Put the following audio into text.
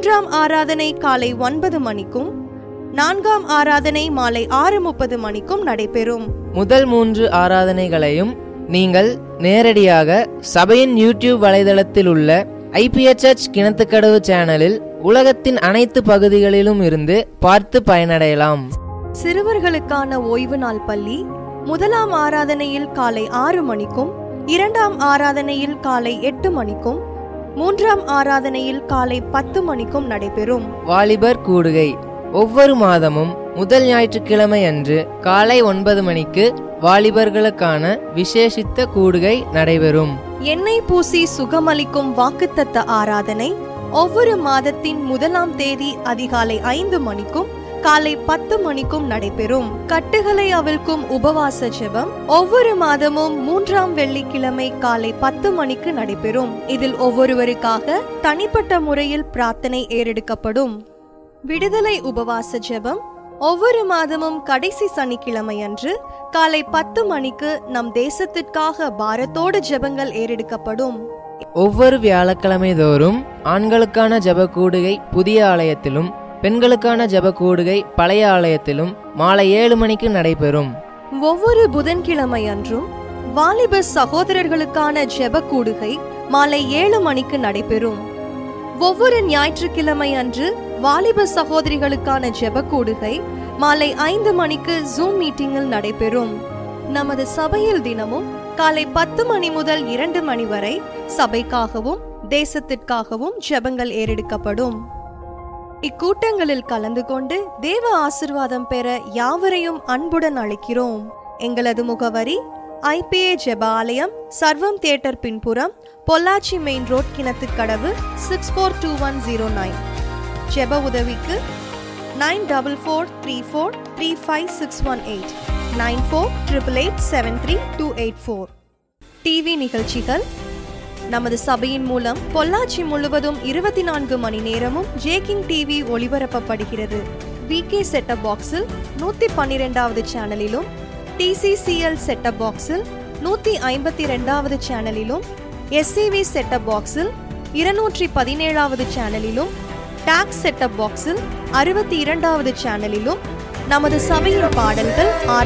மூன்றாம் ஆராதனை காலை ஒன்பது மணிக்கும் நான்காம் ஆராதனை மாலை ஆறு முப்பது மணிக்கும் நடைபெறும் முதல் மூன்று ஆராதனைகளையும் நீங்கள் நேரடியாக சபையின் யூடியூப் வலைதளத்தில் உள்ள ஐபிஎச்எச் கிணத்துக்கடவு சேனலில் உலகத்தின் அனைத்து பகுதிகளிலும் இருந்து பார்த்து பயனடையலாம் சிறுவர்களுக்கான ஓய்வு நாள் பள்ளி முதலாம் ஆராதனையில் காலை ஆறு மணிக்கும் இரண்டாம் ஆராதனையில் காலை எட்டு மணிக்கும் மூன்றாம் ஆராதனையில் காலை பத்து மணிக்கும் நடைபெறும் வாலிபர் கூடுகை ஒவ்வொரு மாதமும் முதல் ஞாயிற்றுக்கிழமை அன்று காலை ஒன்பது மணிக்கு வாலிபர்களுக்கான விசேஷித்த கூடுகை நடைபெறும் எண்ணெய் பூசி சுகமளிக்கும் வாக்குத்தத்த ஆராதனை ஒவ்வொரு மாதத்தின் முதலாம் தேதி அதிகாலை ஐந்து மணிக்கும் காலை பத்து மணிக்கும் நடைபெறும் கட்டுகளை அவிழ்க்கும் உபவாச ஜெபம் ஒவ்வொரு மாதமும் மூன்றாம் வெள்ளிக்கிழமை காலை பத்து மணிக்கு நடைபெறும் இதில் ஒவ்வொருவருக்காக தனிப்பட்ட முறையில் பிரார்த்தனை ஏறெடுக்கப்படும் விடுதலை உபவாச ஜெபம் ஒவ்வொரு மாதமும் கடைசி சனிக்கிழமை அன்று காலை பத்து மணிக்கு நம் தேசத்திற்காக பாரத்தோடு ஜெபங்கள் ஏறெடுக்கப்படும் ஒவ்வொரு வியாழக்கிழமை தோறும் ஆண்களுக்கான ஜெப கூடுகை புதிய ஆலயத்திலும் பெண்களுக்கான ஜெப கூடுகை பழைய ஆலயத்திலும் மாலை ஏழு மணிக்கு நடைபெறும் ஒவ்வொரு புதன்கிழமை அன்றும் வாலிப சகோதரர்களுக்கான ஜெப கூடுகை மாலை ஏழு மணிக்கு நடைபெறும் ஒவ்வொரு ஞாயிற்றுக்கிழமை அன்று வாலிப சகோதரிகளுக்கான ஜெப கூடுகை மாலை ஐந்து மணிக்கு ஜூம் மீட்டிங்கில் நடைபெறும் நமது சபையில் தினமும் காலை பத்து மணி முதல் இரண்டு மணி வரை சபைக்காகவும் தேசத்திற்காகவும் ஜெபங்கள் ஏறெடுக்கப்படும் இக்கூட்டங்களில் கலந்து கொண்டு தேவ ஆசிர்வாதம் பெற யாவரையும் அன்புடன் அழைக்கிறோம் எங்களது முகவரி ஐபிஏ ஜெப ஆலயம் சர்வம் தியேட்டர் பின்புறம் Pollachi main road Kinathukadavu six four two one zero nine ஜெப உதவிக்கு nine double four three four three five six one eight nine four triple eight seven three two eight four TV நிகழ்ச்சிகள் நமது சபையின் மூலம் பொள்ளாச்சி முழுவதும் இருபத்தி நான்கு மணி நேரமும் ஜேகிங் டிவி ஒளிபரப்பப்படுகிறது விகே செட்டப் பாக்ஸில் நூற்றி பன்னிரெண்டாவது சேனலிலும் டிசிசிஎல் செட்டப் பாக்ஸில் நூற்றி ஐம்பத்தி ரெண்டாவது சேனலிலும் எஸ்சிவி செட்டப் பாக்ஸில் இருநூற்றி பதினேழாவது சேனலிலும் டாக்ஸ் செட்டப் பாக்ஸில் அறுபத்தி இரண்டாவது சேனலிலும் நமது சபையின் பாடல்கள் ஆரா